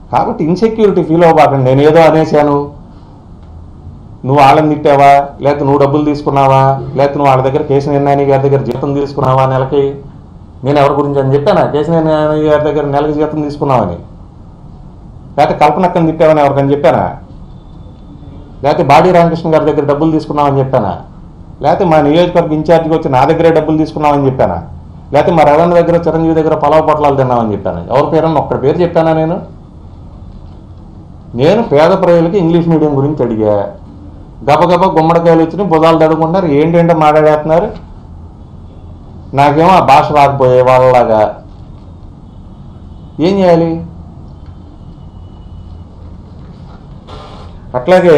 కాబట్టి insecurity feel అవ్వబాకండి నేను ఏదో అనేసాను నువ్వు వాళ్ళని తిట్టావా లేకపోతే నువ్వు డబ్బులు తీసుకున్నావా లేకపోతే నువ్వు వాళ్ళ దగ్గర కేశవ నాని గారి దగ్గర జీతం తీసుకున్నావా నెలకి నేను ఎవరి గురించి అని చెప్పానా కేశవ నాని గారి దగ్గర నెలకి జీతం తీసుకున్నావని లేకపోతే కల్పనక్కని తిట్టావని ఎవరికని చెప్పానా లేకపోతే బాడీ రామకృష్ణ గారి దగ్గర డబ్బులు తీసుకున్నామని చెప్పానా లేకపోతే మా నియోజకవర్గ ఇన్ఛార్జికి వచ్చి నా దగ్గరే డబ్బులు తీసుకున్నామని చెప్పానా లేకపోతే మా రవణ దగ్గర చిరంజీవి దగ్గర పొలావ పొట్లాలు తిన్నామని చెప్పాను ఎవరి పేరన్నా ఒక్కడి పేరు చెప్పానా నేను నేను పేద ప్రజలకి ఇంగ్లీష్ మీడియం గురించి అడిగా గబగబ గుమ్మడికాయలు వచ్చి బుధాలు తడుకుంటారు ఏంటంటే మాట్లాడేస్తున్నారు నాకేమో ఆ భాష రాకపోయే వాళ్ళలాగా ఏం చేయాలి అట్లాగే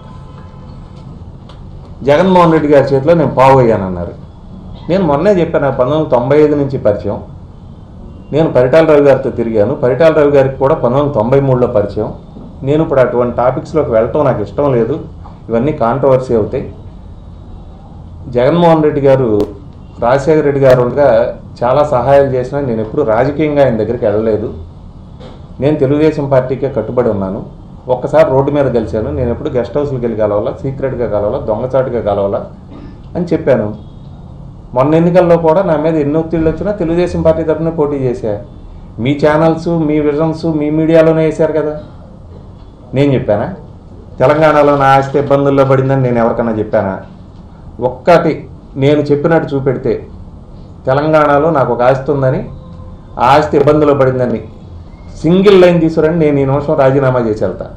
జగన్మోహన్ రెడ్డి గారి చేతిలో నేను పావు అయ్యానన్నారు నేను మొన్నే చెప్పాను నాకు పంతొమ్మిది వందల తొంభై ఐదు నుంచి పరిచయం నేను పరిటాల రవి గారితో తిరిగాను పరిటాల రవి గారికి కూడా పంతొమ్మిది వందల తొంభై మూడులో పరిచయం నేను ఇప్పుడు అటువంటి టాపిక్స్లోకి వెళ్ళటం నాకు ఇష్టం లేదు ఇవన్నీ కాంట్రవర్సీ అవుతాయి జగన్మోహన్ రెడ్డి గారు రాజశేఖర రెడ్డి గారు ఉండగా చాలా సహాయాలు చేసినా నేను ఎప్పుడు రాజకీయంగా ఆయన దగ్గరికి వెళ్ళలేదు నేను తెలుగుదేశం పార్టీకే కట్టుబడి ఉన్నాను ఒక్కసారి రోడ్డు మీద కలిశాను నేను ఎప్పుడు గెస్ట్ హౌస్కి వెళ్ళి కలవాలా సీక్రెట్గా కలవాలా దొంగచాటుగా కలవాలా అని చెప్పాను మొన్న ఎన్నికల్లో కూడా నా మీద ఎన్ని ఒత్తిళ్ళు వచ్చినా తెలుగుదేశం పార్టీ తరఫున పోటీ చేశా మీ ఛానల్స్ మీ విజన్స్ మీ మీడియాలోనే వేశారు కదా నేను చెప్పానా తెలంగాణలో నా ఆస్తి ఇబ్బందుల్లో పడిందని నేను ఎవరికన్నా చెప్పానా ఒక్కటి నేను చెప్పినట్టు చూపెడితే తెలంగాణలో నాకు ఒక ఆస్తి ఉందని ఆ ఆస్తి ఇబ్బందులో పడిందని సింగిల్ లైన్ తీసుకురండి నేను ఈ నిమిషం రాజీనామా చేసి వెళ్తా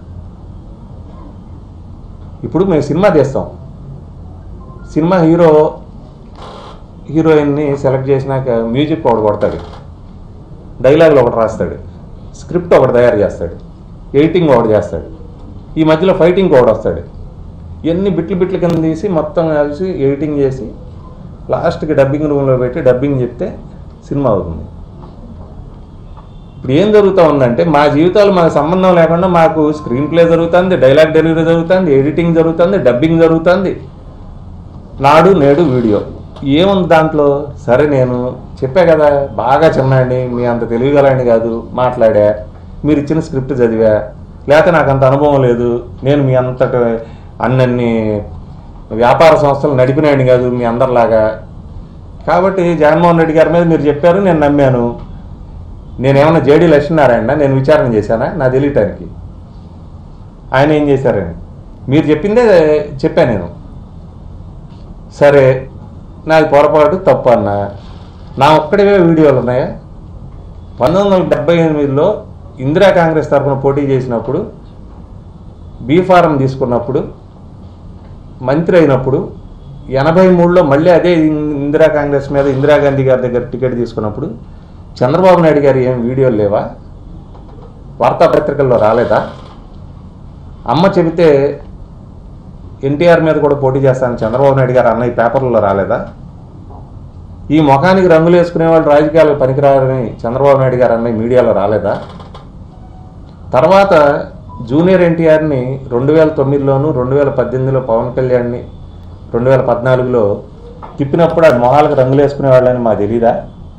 ఇప్పుడు మేము సినిమా తీస్తాం సినిమా హీరో హీరోయిన్ని సెలెక్ట్ చేసినాక మ్యూజిక్ ఒకటి కొడతాడు డైలాగులు ఒకటి రాస్తాడు స్క్రిప్ట్ ఒకటి తయారు చేస్తాడు ఎడిటింగ్ ఒకటి చేస్తాడు ఈ మధ్యలో ఫైటింగ్ ఒకటి వస్తాడు ఇవన్నీ బిట్లు బిట్లు కింద తీసి మొత్తం కలిసి ఎడిటింగ్ చేసి లాస్ట్కి డబ్బింగ్ రూమ్లో పెట్టి డబ్బింగ్ చెప్తే సినిమా అవుతుంది ఇప్పుడు ఏం జరుగుతూ ఉందంటే మా జీవితాలు మాకు సంబంధం లేకుండా మాకు స్క్రీన్ ప్లే జరుగుతుంది డైలాగ్ డెలివరీ జరుగుతుంది ఎడిటింగ్ జరుగుతుంది డబ్బింగ్ జరుగుతుంది నాడు నేడు వీడియో ఏముంది దాంట్లో సరే నేను చెప్పా కదా బాగా చిన్నాడిని మీ అంత తెలియగలని కాదు మాట్లాడా మీరు ఇచ్చిన స్క్రిప్ట్ చదివా లేకపోతే నాకు అంత అనుభవం లేదు నేను మీ అంతటి అన్నన్ని వ్యాపార సంస్థలు నడిపినాయని కాదు మీ అందరిలాగా కాబట్టి జగన్మోహన్ రెడ్డి గారి మీద మీరు చెప్పారు నేను నమ్మాను నేనేమన్నా జేడీ లక్ష్మీనారాయణ నేను విచారణ చేశానా నా తెలియటానికి ఆయన ఏం చేశారని మీరు చెప్పిందే చెప్పా నేను సరే నాది పొరపాటు తప్పు అన్నా నా ఒక్కడివే వీడియోలు ఉన్నాయా పంతొమ్మిది వందల డెబ్బై ఎనిమిదిలో ఇందిరా కాంగ్రెస్ తరఫున పోటీ చేసినప్పుడు బీ ఫారం తీసుకున్నప్పుడు మంత్రి అయినప్పుడు ఎనభై మూడులో మళ్ళీ అదే ఇం- ఇందిరా కాంగ్రెస్ మీద ఇందిరాగాంధీ గారి దగ్గర టికెట్ తీసుకున్నప్పుడు చంద్రబాబు నాయుడు గారి ఏం వీడియోలు లేవా వార్తాపత్రికల్లో రాలేదా అమ్మ చెబితే ఎన్టీఆర్ మీద కూడా పోటీ చేస్తానని చంద్రబాబు నాయుడు గారు అన్న ఈ పేపర్లలో రాలేదా ఈ ముఖానికి రంగులు వేసుకునే వాళ్ళు రాజకీయాలకు పనికిరారని చంద్రబాబు నాయుడు గారు అన్న ఈ మీడియాలో రాలేదా తర్వాత జూనియర్ ఎన్టీఆర్ని రెండు వేల తొమ్మిదిలోను రెండు వేల పద్దెనిమిదిలో పవన్ కళ్యాణ్ని రెండు వేల పద్నాలుగులో తిప్పినప్పుడు అది మొహాలకు రంగులు వేసుకునే వాళ్ళని మాకు తెలీదా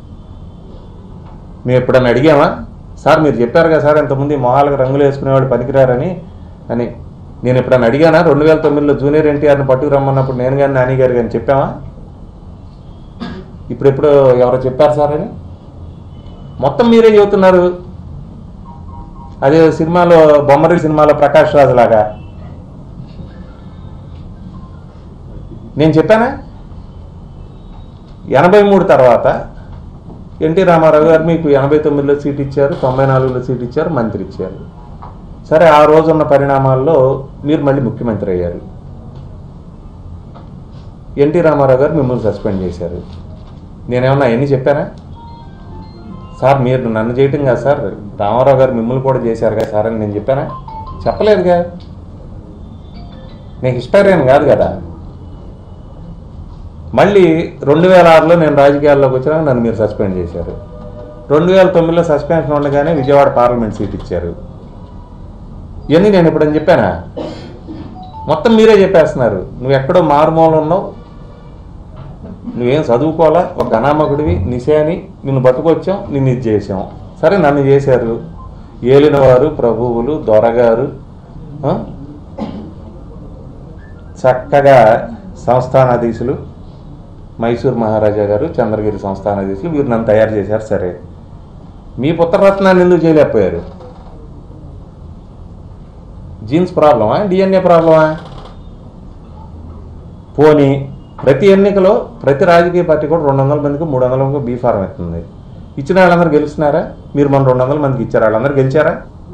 మేము ఎప్పుడన్నా అడిగామా సార్ మీరు చెప్పారు కదా సార్ ఇంతకుముందు ఈ మొహాలకు రంగులు వేసుకునేవాళ్ళు పనికిరారని అని నేను ఎప్పుడన్నా అడిగానా రెండు వేల తొమ్మిదిలో జూనియర్ ఎన్టీఆర్ని పట్టుకురమ్మన్నప్పుడు నేను కానీ నాని గారు కానీ చెప్పామా ఇప్పుడు ఎప్పుడు ఎవరో చెప్పారు సార్ అని మొత్తం మీరే చెబుతున్నారు అదే సినిమాలో బొమ్మరి సినిమాలో ప్రకాష్ రాజు లాగా నేను చెప్పానా ఎనభై మూడు తర్వాత ఎన్టీ రామారావు గారు మీకు ఎనభై తొమ్మిదిలో సీట్ ఇచ్చారు తొంభై నాలుగులో సీట్ ఇచ్చారు మంత్రి ఇచ్చారు సరే ఆ రోజున్న పరిణామాల్లో మీరు మళ్ళీ ముఖ్యమంత్రి అయ్యారు ఎన్టీ రామారావు గారు మిమ్మల్ని సస్పెండ్ చేశారు నేనేమన్నా ఎన్ని చెప్పానా సార్ మీరు నన్ను చేయటం కాదు సార్ రామారావు గారు మిమ్మల్ని కూడా చేశారు కదా సార్ అని నేను చెప్పానా చెప్పలేదుగా నేను హిస్టోరియన్ కాదు కదా మళ్ళీ రెండు వేల ఆరులో నేను రాజకీయాల్లోకి వచ్చినాక నన్ను మీరు సస్పెండ్ చేశారు రెండు వేల తొమ్మిదిలో సస్పెన్షన్ ఉండగానే విజయవాడ పార్లమెంట్ సీట్ ఇచ్చారు ఇవన్నీ నేను ఎప్పుడని చెప్పానా మొత్తం మీరే చెప్పేస్తున్నారు నువ్వు ఎక్కడో మారుమూల ఉన్నావు నువ్వేం చదువుకోవాలా ఒక అనామకుడివి నిశాని నిన్ను పట్టుకొచ్చాం నిన్ను ఇది చేసాం సరే నన్ను చేశారు ఏలినవారు ప్రభువులు దొరగారు ఆ? చక్కగా సంస్థానాధీశులు మైసూర్ మహారాజా గారు చంద్రగిరి సంస్థానాధీశులు వీరు నన్ను తయారు చేశారు సరే మీ పుత్రరత్నాన్ని ఎందుకు చేయలేకపోయారు జీన్స్ ప్రాబ్లమా డిఎన్ఏ ప్రాబ్లమా పోనీ ప్రతి ఎన్నికలో ప్రతి రాజకీయ పార్టీ కూడా రెండు వందల మందికి మూడు వందల మందికి బీ ఫార్మ్ అవుతుంది ఇచ్చిన వాళ్ళందరూ గెలుస్తున్నారా మీరు మన రెండు వందల మందికి ఇచ్చారు వాళ్ళందరూ గెలిచారా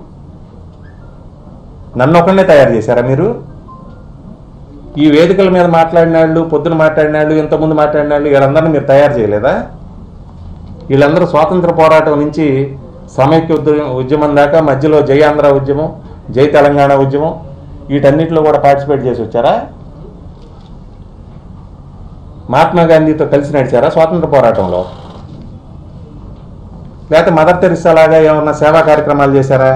నన్ను ఒకనే తయారు చేశారా మీరు ఈ వేదికల మీద మాట్లాడిన వాళ్ళు పొద్దున మాట్లాడిన వాళ్ళు ఇంతకుముందు మాట్లాడిన వాళ్ళు వీళ్ళందరినీ మీరు తయారు చేయలేదా వీళ్ళందరూ స్వాతంత్ర పోరాటం నుంచి సమైక్య ఉద్య- ఉద్యమం దాకా మధ్యలో జై ఆంధ్ర ఉద్యమం జై తెలంగాణ ఉద్యమం వీటన్నిటిలో కూడా పార్టిసిపేట్ చేసి వచ్చారా మహాత్మా గాంధీతో కలిసి నడిచారా స్వాతంత్ర పోరాటంలో లేకపోతే మదర్ తెరిసా లాగా ఏమన్నా సేవా కార్యక్రమాలు చేశారా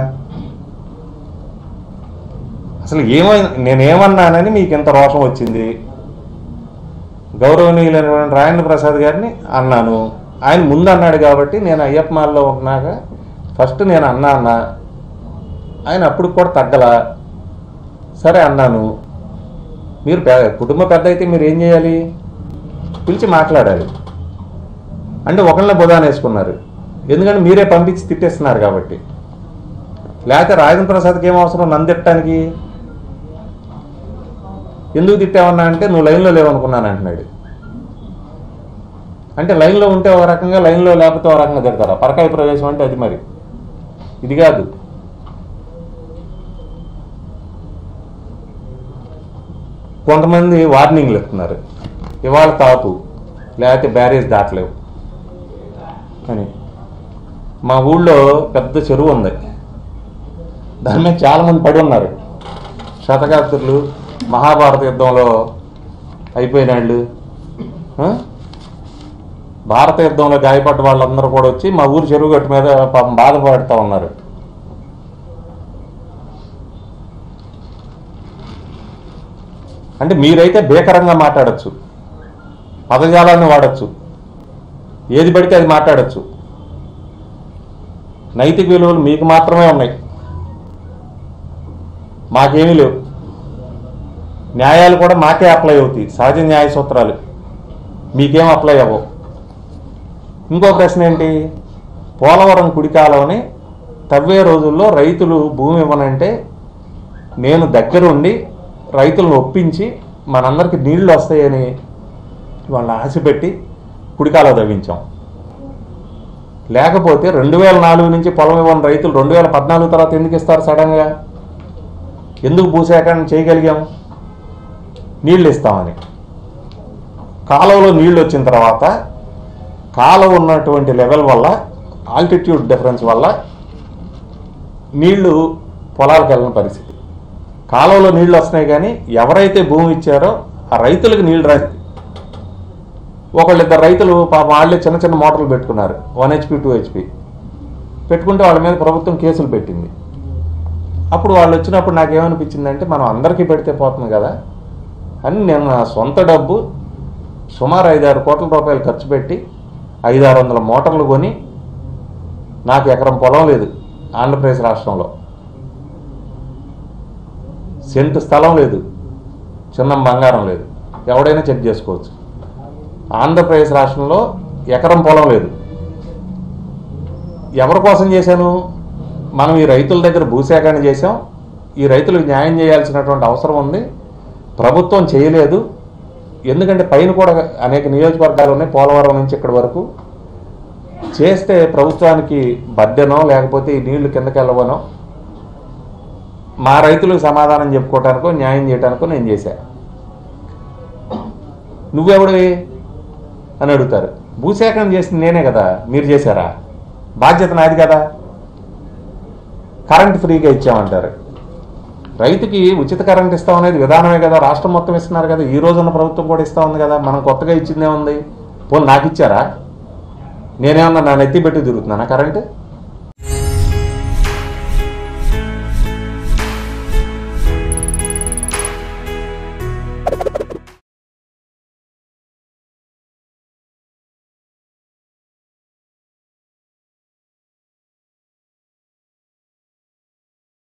అసలు ఏమై నేనేమన్నానని మీకు ఇంత రోషం వచ్చింది గౌరవనీయులైనటువంటి రాజేంద్ర ప్రసాద్ గారిని అన్నాను ఆయన ముందు అన్నాడు కాబట్టి నేను అయ్యప్ప మాల్లో ఉన్నాక ఫస్ట్ నేను అన్నా అన్నా ఆయన అప్పుడు కూడా తగ్గలా సరే అన్నాను మీరు పె- కుటుంబ పెద్ద అయితే మీరు ఏం చేయాలి పిలిచి మాట్లాడాలి అంటే ఒకళ్ళని బుధాన వేసుకున్నారు ఎందుకంటే మీరే పంపించి తిట్టేస్తున్నారు కాబట్టి లేకపోతే రాజేంద్ర ప్రసాద్కి ఏం అవసరం నన్ను తిట్టడానికి ఎందుకు తిట్టావన్నా అంటే నువ్వు లైన్లో లేవనుకున్నాను అంటున్నాడు అంటే లైన్లో ఉంటే ఒక రకంగా లైన్లో లేకపోతే ఒక రకంగా తిడతారా పరకాయ ప్రవేశం అంటే అది మరి ఇది కాదు కొంతమంది వార్నింగ్లు ఇస్తున్నారు ఇవాళ తాపు లేకపోతే బ్యారేజ్ దాటలేవు అని మా ఊళ్ళో పెద్ద చెరువు ఉంది దాని మీద చాలామంది పడి ఉన్నారు శతకాప్తులు మహాభారత యుద్ధంలో అయిపోయిన వాళ్ళు ఆ? భారత యుద్ధంలో గాయపడ్డ వాళ్ళందరూ కూడా వచ్చి మా ఊరు చెరువు గట్టు మీద పాపం బాధపడుతూ ఉన్నారు అంటే మీరైతే భీకరంగా మాట్లాడచ్చు పదజాలాన్ని వాడచ్చు ఏది పడితే అది మాట్లాడచ్చు నైతిక విలువలు మీకు మాత్రమే ఉన్నాయి మాకేమీ లేవు న్యాయాలు కూడా మాకే అప్లై అవుతాయి సహజ న్యాయ సూత్రాలు మీకేం అప్లై అవ్వవు ఇంకో ప్రశ్న ఏంటి పోలవరం కుడికాలని తవ్వే రోజుల్లో రైతులు భూమి ఇవ్వనంటే నేను దగ్గరుండి రైతులను ఒప్పించి మనందరికి నీళ్లు వస్తాయని వాళ్ళని ఆశపెట్టి కుడికాల తవ్వించాం లేకపోతే రెండు వేల నాలుగు నుంచి పొలం ఇవ్వని రైతులు రెండు వేల పద్నాలుగు తర్వాత ఎందుకు ఇస్తారు సడన్గా ఎందుకు భూసేకరణ చేయగలిగాం నీళ్ళు ఇస్తామని కాలువలో నీళ్ళు వచ్చిన తర్వాత కాలువ ఉన్నటువంటి లెవెల్ వల్ల ఆల్టిట్యూడ్ డిఫరెన్స్ వల్ల నీళ్లు పొలాలకు వెళ్ళిన పరిస్థితి కాలువలో నీళ్లు వస్తున్నాయి కానీ ఎవరైతే భూమి ఇచ్చారో ఆ రైతులకు నీళ్లు రా ఒకళ్ళిద్దరు రైతులు పాపం వాళ్ళే చిన్న చిన్న మోటార్లు పెట్టుకున్నారు వన్ హెచ్పి టూ హెచ్పి పెట్టుకుంటే వాళ్ళ మీద ప్రభుత్వం కేసులు పెట్టింది అప్పుడు వాళ్ళు వచ్చినప్పుడు నాకేమనిపించిందంటే మనం అందరికీ పెడితే పోతుంది కదా అని నేను నా సొంత డబ్బు సుమారు ఐదారు కోట్ల రూపాయలు ఖర్చు పెట్టి ఐదారు వందల మోటార్లు కొని నాకు ఎకరం పొలం లేదు ఆంధ్రప్రదేశ్ రాష్ట్రంలో సెంటు స్థలం లేదు చిన్న బంగారం లేదు ఎవడైనా చెక్ చేసుకోవచ్చు ఆంధ్రప్రదేశ్ రాష్ట్రంలో ఎకరం పొలం లేదు ఎవరి కోసం చేశాను మనం ఈ రైతుల దగ్గర భూసేకరణ చేశాం ఈ రైతులకు న్యాయం చేయాల్సినటువంటి అవసరం ఉంది ప్రభుత్వం చేయలేదు ఎందుకంటే పైన కూడా అనేక నియోజకవర్గాలు ఉన్నాయి పోలవరం నుంచి ఇక్కడి వరకు చేస్తే ప్రభుత్వానికి బద్దెనో లేకపోతే ఈ నీళ్లు కిందకి వెళ్ళవనో మా రైతులకు సమాధానం చెప్పుకోవటానికో న్యాయం చేయడానికో నేను చేశా నువ్వెవడివి అని అడుగుతారు భూసేకరణ చేసింది నేనే కదా మీరు చేశారా బాధ్యత నాది కదా కరెంట్ ఫ్రీగా ఇచ్చామంటారు రైతుకి ఉచిత కరెంట్ ఇస్తాం అనేది విధానమే కదా రాష్ట్రం మొత్తం ఇస్తున్నారు కదా ఈ రోజున్న ప్రభుత్వం కూడా ఇస్తా ఉంది కదా మనం కొత్తగా ఇచ్చిందే ఉంది పోనీ నాకు ఇచ్చారా నేనేమన్నా నా నెత్తి పెట్టి తిరుగుతున్నానా కరెంటు